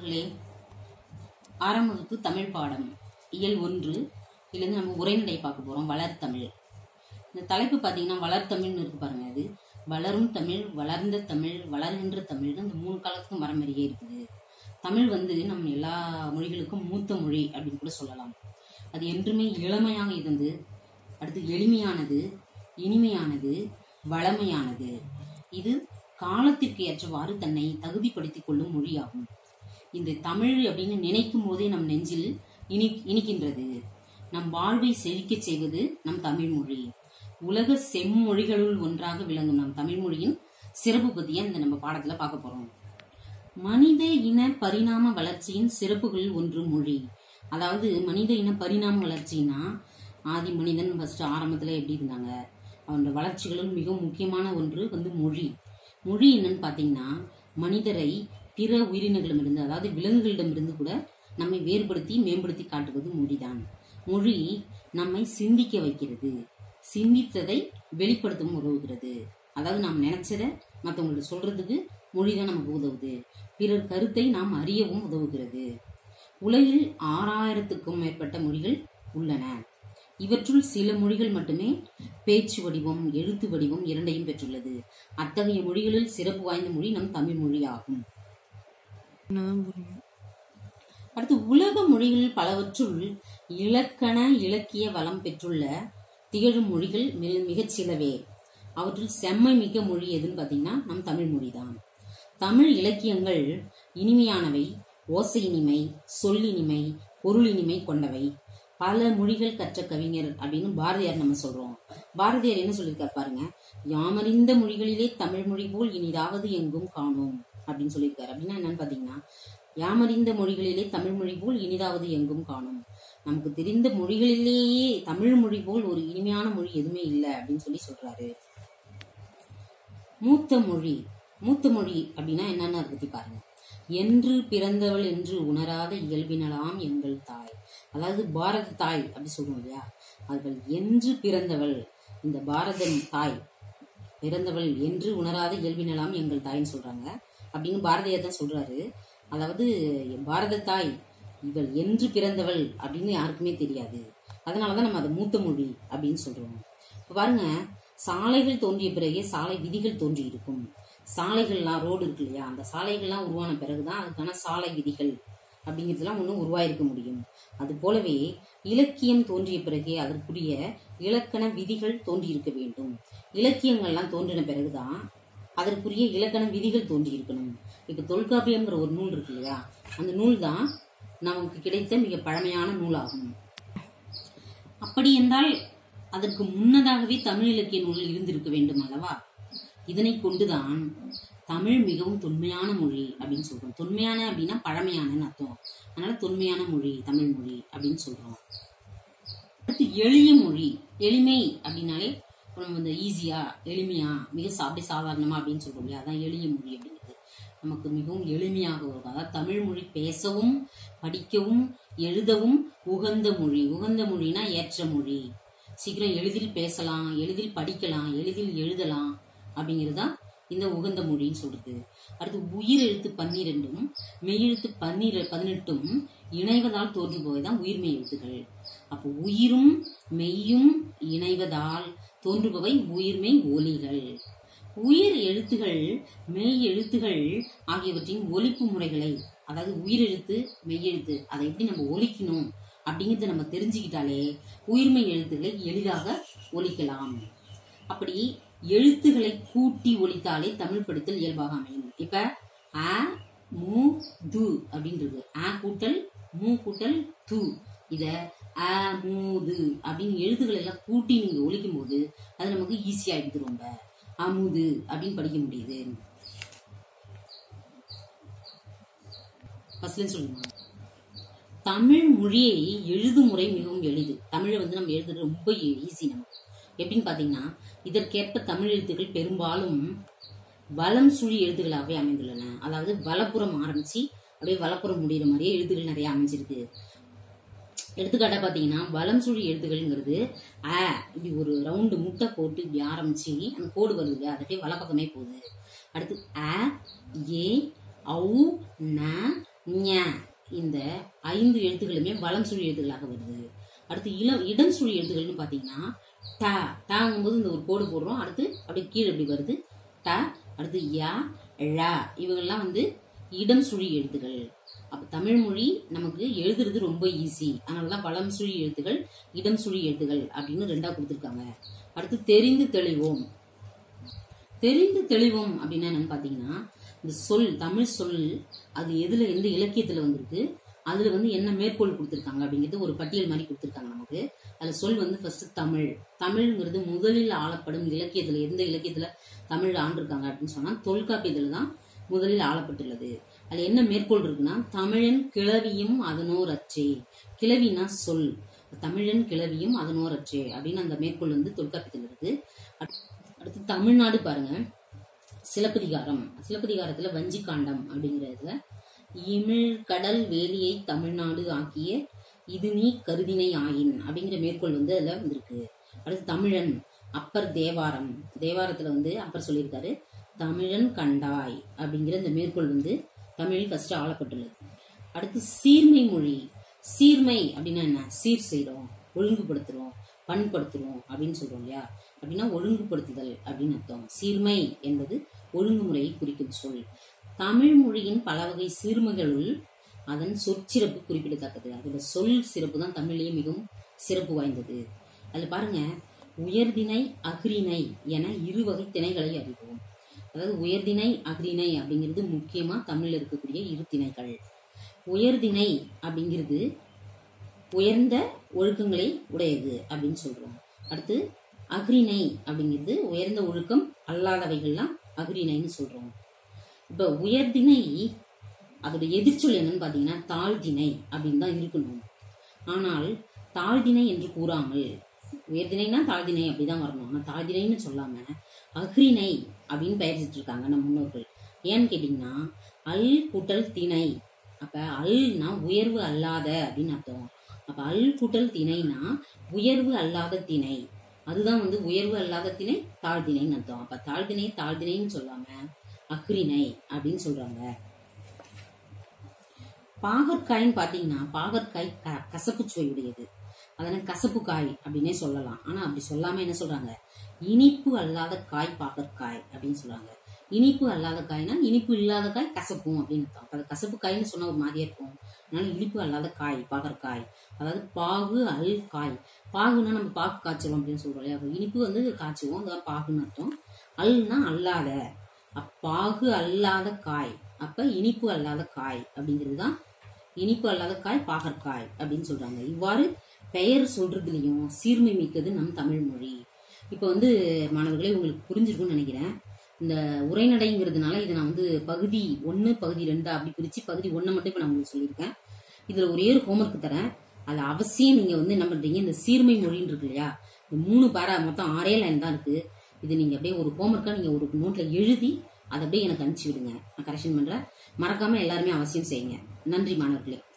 மாணவர்களே ஆறாம் வகுப்பு தமிழ் பாடம் இயல் ஒன்று இதுலேருந்து நம்ம உரைநடை பார்க்க போகிறோம் வளர்த்தமிழ் இந்த தலைப்பு பார்த்தீங்கன்னா வளர்த்தமிழ்னு இருக்கு பாருங்க அது வளரும் தமிழ் வளர்ந்த தமிழ் வளர்கின்ற தமிழ்னு இந்த மூணு காலத்துக்கும் வரமறியே இருக்குது தமிழ் வந்து நம்ம எல்லா மொழிகளுக்கும் மூத்த மொழி அப்படின்னு கூட சொல்லலாம் அது என்றுமே இளமையாக இருந்து அடுத்து எளிமையானது இனிமையானது வளமையானது இது காலத்திற்கு ஏற்றவாறு தன்னை தகுதிப்படுத்திக் கொள்ளும் மொழியாகும் இந்த தமிழ் அப்படின்னு நினைக்கும் போதே நம் நெஞ்சில் இனி இனிக்கின்றது நம் வாழ்வை செழிக்கச் செய்வது நம் தமிழ் மொழி உலக செம்மொழிகளுள் ஒன்றாக விளங்கும் நம் தமிழ் மொழியின் சிறப்பு பத்திய இந்த நம்ம பாடத்துல பார்க்க போறோம் மனித இன பரிணாம வளர்ச்சியின் சிறப்புகளில் ஒன்று மொழி அதாவது மனித இன பரிணாம வளர்ச்சின்னா ஆதி மனிதன் ஃபர்ஸ்ட் ஆரம்பத்துல எப்படி இருந்தாங்க அவனோட வளர்ச்சிகளும் மிகவும் முக்கியமான ஒன்று வந்து மொழி மொழி என்னன்னு பாத்தீங்கன்னா மனிதரை பிற உயிரினங்களிடமிருந்து அதாவது விலங்குகளிடமிருந்து கூட நம்மை வேறுபடுத்தி மேம்படுத்தி காட்டுவது மொழிதான் மொழி நம்மை சிந்திக்க வைக்கிறது சிந்தித்ததை வெளிப்படுத்தவும் உதவுகிறது அதாவது நாம் நினைச்சதை மற்றவங்கள்ட்ட சொல்றதுக்கு மொழிதான் நமக்கு உதவுது பிறர் கருத்தை நாம் அறியவும் உதவுகிறது உலகில் ஆறாயிரத்துக்கும் மேற்பட்ட மொழிகள் உள்ளன இவற்றுள் சில மொழிகள் மட்டுமே பேச்சு வடிவம் எழுத்து வடிவம் இரண்டையும் பெற்றுள்ளது அத்தகைய மொழிகளில் சிறப்பு வாய்ந்த மொழி நம் தமிழ் மொழி ஆகும் அடுத்து உலக மொழிகள் பலவற்றுள் இலக்கண இலக்கிய வளம் பெற்றுள்ள திகழும் மொழிகள் மிக- மிகச் சிலவே அவற்றில் செம்மை மிக்க மொழி எதுன்னு பாத்தீங்கன்னா நம் தமிழ் மொழிதான் தமிழ் இலக்கியங்கள் இனிமையானவை ஓசை இனிமை சொல்லினிமை பொருள் இனிமை கொண்டவை பல மொழிகள் கற்ற கவிஞர் அப்படின்னு பாரதியார் நம்ம சொல்றோம் பாரதியார் என்ன சொல்லியிருக்காரு பாருங்க யாமறிந்த மொழிகளிலே தமிழ் மொழி போல் இனிதாவது எங்கும் காணோம் அப்படின்னு சொல்லியிருக்காரு அப்படின்னா என்னன்னு பாத்தீங்கன்னா யாமறிந்த மொழிகளிலே தமிழ் மொழி போல் இனிதாவது எங்கும் காணோம் நமக்கு தெரிந்த மொழிகளிலேயே தமிழ் மொழி போல் ஒரு இனிமையான மொழி எதுவுமே இல்லை அப்படின்னு சொல்லி சொல்றாரு மூத்த மொழி மூத்த மொழி அப்படின்னா என்னன்னு அதை பத்தி பாருங்க என்று பிறந்தவள் என்று உணராத இயல்பினலாம் எங்கள் தாய் அதாவது பாரத தாய் அப்படி சொல்லுவோம் இல்லையா அவர்கள் என்று பிறந்தவள் இந்த பாரதம் தாய் பிறந்தவள் என்று உணராத இயல்பினலாம் எங்கள் தாய்ன்னு சொல்றாங்க அப்படின்னு பாரதியார் தான் சொல்றாரு அதாவது பாரத தாய் இவள் என்று பிறந்தவள் அப்படின்னு யாருக்குமே தெரியாது அதனாலதான் நம்ம அதை மூத்த மொழி அப்படின்னு சொல்றோம் இப்ப பாருங்க சாலைகள் தோன்றிய பிறகே சாலை விதிகள் தோன்றி இருக்கும் சாலைகள்லாம் ரோடு இருக்கு இல்லையா அந்த சாலைகள்லாம் உருவான பிறகுதான் அதுக்கான சாலை விதிகள் அப்படிங்கிறதுலாம் ஒன்றும் உருவாயிருக்க முடியும் அது போலவே இலக்கியம் தோன்றிய பிறகே அதற்குரிய இலக்கண விதிகள் தோன்றியிருக்க வேண்டும் இலக்கியங்கள்லாம் தோன்றின பிறகுதான் அதற்குரிய இலக்கண விதிகள் தோன்றி இருக்கணும் இப்ப தொல்காப்பியம்ங்கிற ஒரு நூல் இருக்கு இல்லையா அந்த நூல் தான் நமக்கு கிடைத்த மிக பழமையான நூலாகும் அப்படி என்றால் அதற்கு முன்னதாகவே தமிழ் இலக்கிய நூல் இருந்திருக்க வேண்டும் அல்லவா இதனை கொண்டுதான் தமிழ் மிகவும் தொன்மையான மொழி அப்படின்னு சொல்றோம் தொன்மையான அப்படின்னா பழமையானன்னு அர்த்தம் அதனால தொன்மையான மொழி தமிழ் மொழி அப்படின்னு சொல்றோம் அடுத்து எளிய மொழி எளிமை அப்படின்னாலே நம்ம வந்து ஈஸியா எளிமையா மிக சா- அப்படியே சாதாரணமா அப்படின்னு சொல்றோம் இல்லையா அதான் எளிய மொழி அப்படிங்கிறது நமக்கு மிகவும் எளிமையாக வரும் அதாவது தமிழ் மொழி பேசவும் படிக்கவும் எழுதவும் உகந்த மொழி உகந்த மொழினா ஏற்ற மொழி சீக்கிரம் எளிதில் பேசலாம் எளிதில் படிக்கலாம் எளிதில் எழுதலாம் அப்படிங்கிறது தான் இந்த உகந்த மொழின்னு சொல்றது அடுத்து உயிர் எழுத்து பன்னிரெண்டும் மெய்யெழுத்து பன்னிர பதினெட்டும் இணைவதால் தோன்றி போவதுதான் உயிர்மெய் எழுத்துகள் அப்போ உயிரும் மெய்யும் இணைவதால் தோன்றுபவை உயிர்மெய் ஒலிகள் உயிர் எழுத்துகள் மெய் எழுத்துகள் ஆகியவற்றின் ஒலிப்பு முறைகளை அதாவது உயிரெழுத்து மெய்யெழுத்து அதை எப்படி நம்ம ஒலிக்கணும் அப்படிங்கறத நம்ம தெரிஞ்சுக்கிட்டாலே உயிர்மெய் எழுத்துக்களை எளிதாக ஒலிக்கலாம் அப்படி எழுத்துக்களை கூட்டி ஒலித்தாலே தமிழ் படித்தல் இயல்பாக அமையும் இப்ப அ மு து அப்படின்றது அ கூட்டல் மு கூட்டல் து இத அ மு து அப்படின்னு எழுத்துக்களை எல்லாம் கூட்டி நீங்க ஒலிக்கும் போது அது நமக்கு ஈஸியா ஆயிடுது ரொம்ப அமுது அப்படின்னு படிக்க முடியுது ஃபர்ஸ்ட்ல சொல்லுங்க தமிழ் மொழியை எழுதும் முறை மிகவும் எளிது தமிழை வந்து நம்ம எழுதுறது ரொம்ப ஈஸி நமக்கு எப்படின்னு பாத்தீங்கன்னா இதற்கேற்ப தமிழ் எழுத்துக்கள் பெரும்பாலும் வலம் சுழி எழுத்துக்களாகவே அமைந்துள்ளன அதாவது வலப்புறம் ஆரம்பிச்சு அப்படியே வலப்புறம் முடிகிற மாதிரியே எழுத்துக்கள் நிறைய அமைஞ்சிருக்கு எடுத்துக்காட்டா பாத்தீங்கன்னா வலம் சுழி எழுத்துக்கள்ங்கிறது அ இப்படி ஒரு ரவுண்டு முட்டை போட்டு இப்படி ஆரம்பிச்சு அந்த கோடு வருது இல்லையா அது அப்படியே வலப்பக்கமே போகுது அடுத்து அ ஏ ஔ ந ஞ இந்த ஐந்து எழுத்துக்களுமே வலம் சுழி எழுத்துக்களாக வருது அடுத்து இளம் இடம் சுழி எழுத்துக்கள்னு பார்த்தீங்கன்னா ட டாங்கும்போது இந்த ஒரு கோடு போடுறோம் அடுத்து அப்படியே கீழே இப்படி வருது ட அடுத்து யா ழ இவங்கெல்லாம் வந்து இடம் சுழி எழுத்துக்கள் அப்ப தமிழ் மொழி நமக்கு எழுதுறது ரொம்ப ஈஸி அதனாலதான் வளம் சுழி எழுத்துக்கள் இடம் சுழி எழுத்துக்கள் அப்படின்னு ரெண்டா கொடுத்துருக்காங்க அடுத்து தெரிந்து தெளிவோம் தெரிந்து தெளிவோம் அப்படின்னா என்னன்னு பாத்தீங்கன்னா இந்த சொல் தமிழ் சொல் அது எதுல எந்த இலக்கியத்துல வந்திருக்கு அதுல வந்து என்ன மேற்கோள் கொடுத்திருக்காங்க அப்படிங்கிறது ஒரு பட்டியல் மாதிரி கொடுத்திருக்காங்க நமக்கு அதுல சொல் வந்து ஃபர்ஸ்ட் தமிழ் தமிழ்ங்கிறது முதலில் ஆளப்படும் இலக்கியத்துல எந்த இலக்கியத்துல தமிழ் ஆண்டிருக்காங்க அப்படின்னு சொன்னா தொல்காப்பியத்துல தான் முதலில் ஆளப்பட்டுள்ளது அதுல என்ன மேற்கோள் இருக்குன்னா தமிழன் கிளவியும் அதனோர் அச்சே கிளவினா சொல் தமிழன் கிளவியும் அதனோர் அச்சே அப்படின்னு அந்த மேற்கோள் வந்து தொல்காப்பியத்தில் இருக்கு அடுத்து தமிழ்நாடு பாருங்க சிலப்பதிகாரம் சிலப்பதிகாரத்துல வஞ்சிக்காண்டம் அப்படிங்கிறதுல இமிழ் கடல் வேலியை தமிழ்நாடு ஆக்கிய இது நீ கருதினை ஆயின் அப்படிங்கிற மேற்கோள் வந்து அதுல வந்திருக்கு அடுத்து தமிழன் அப்பர் தேவாரம் தேவாரத்துல வந்து அப்பர் சொல்லியிருக்காரு தமிழன் கண்டாய் அப்படிங்கிற இந்த மேற்கோள் வந்து தமிழில் ஃபர்ஸ்ட் ஆளப்பட்டுள்ளது அடுத்து சீர்மை மொழி சீர்மை அப்படின்னா என்ன சீர் செய்றோம் ஒழுங்குபடுத்துறோம் பண்படுத்துறோம் அப்படின்னு சொல்றோம் இல்லையா அப்படின்னா ஒழுங்குபடுத்துதல் அப்படின்னு அர்த்தம் சீர்மை என்பது ஒழுங்குமுறையை குறிக்கும் சொல் தமிழ் மொழியின் பல வகை சீர்மைகளுள் அதன் சொற்சிறப்பு குறிப்பிடத்தக்கது அதுல சொல் சிறப்பு தான் தமிழ்லேயே மிகவும் சிறப்பு வாய்ந்தது அதுல பாருங்க உயர்திணை அஃறிணை என இரு வகை திணைகளை அறிவோம் அதாவது உயர்திணை அஃறிணை அப்படிங்கிறது முக்கியமா தமிழ்ல இருக்கக்கூடிய இரு திணைகள் உயர்திணை அப்படிங்கிறது உயர்ந்த ஒழுக்கங்களை உடையது அப்படின்னு சொல்றோம் அடுத்து அஃறிணை அப்படிங்கிறது உயர்ந்த ஒழுக்கம் அல்லாதவைகள்லாம் அஃறிணைன்னு சொல்றோம் இப்ப உயர்திணை அதோட எதிர்ச்சொல் என்னன்னு பாத்தீங்கன்னா தாழ்திணை அப்படின்னு தான் இருக்கணும் ஆனால் தாழ்திணை என்று கூறாமல் உயர்திணைனா தாழ்திணை அப்படிதான் வரணும் ஆனா தாழ்திணைன்னு சொல்லாம அஃறிணை அப்படின்னு பெயர்ச்சிட்டு இருக்காங்க நம்ம முன்னோர்கள் ஏன்னு கேட்டீங்கன்னா அல் கூட்டல் திணை அப்ப அல்னா உயர்வு அல்லாத அப்படின்னு அர்த்தம் அப்ப அல் கூட்டல் திணைனா உயர்வு அல்லாத திணை அதுதான் வந்து உயர்வு அல்லாத திணை தாழ்திணைன்னு அர்த்தம் அப்ப தாழ்திணை தாழ்திணைன்னு சொல்லாம அக்ரிணை அப்படின்னு சொல்றாங்க பாகற்காய்ன்னு பாத்தீங்கன்னா பாகற்காய் க- கசப்பு சுவையுடையது அதனால கசப்பு காய் அப்படின்னே சொல்லலாம் ஆனா அப்படி சொல்லாம என்ன சொல்றாங்க இனிப்பு அல்லாத காய் பாகற்காய் அப்படின்னு சொல்றாங்க இனிப்பு அல்லாத காய்னா இனிப்பு இல்லாத காய் கசப்பும் அப்படின்னு அர்த்தம் அப்ப அது கசப்பு காய்னு சொன்னா ஒரு மாதிரியா இருக்கும் அதனால இனிப்பு அல்லாத காய் பாகற்காய் அதாவது பாகு அல் காய் பாகுனா நம்ம பாகு காய்ச்சுவோம் அப்படின்னு சொல்றோம் இல்லையா அப்ப இனிப்பு வந்து காய்ச்சுவோம் அதான் பாகுன்னு அர்த்தம் அல்னா அல்லாத அப்பாகு அல்லாத காய் அப்ப இனிப்பு அல்லாத காய் அப்படிங்கிறது தான் இனிப்பு அல்லாத காய் பாகற்காய் அப்படின்னு சொல்றாங்க இவ்வாறு பெயர் சொல்றதுலயும் சீர்மை மிக்கது நம் தமிழ் மொழி இப்போ வந்து மாணவர்களே உங்களுக்கு புரிஞ்சிருக்கும்னு நினைக்கிறேன் இந்த உரைநடைங்கிறதுனால இதை நான் வந்து பகுதி ஒன்று பகுதி ரெண்டு அப்படி பிரிச்சு பகுதி ஒன்றை மட்டும் இப்போ நான் உங்களுக்கு சொல்லியிருக்கேன் இதுல ஒரே ஒரு ஹோம்ஒர்க் தரேன் அதுல அவசியம் நீங்க வந்து என்ன பண்றீங்க இந்த சீர்மை மொழின்னு இருக்கு இல்லையா இந்த மூணு பேரா மொத்தம் ஆறே லைன் தான் இருக்கு இது நீங்க அப்படியே ஒரு ஹோம்ஒர்க்கா நீங்க ஒரு நோட்ல எழுதி அதை அப்படியே எனக்கு அனுப்பிச்சு விடுங்க நான் கரெக்ஷன் பண்றேன் மறக்காம எல்லாருமே அவசியம் செய்யுங்க நன்றி மாணவர்களே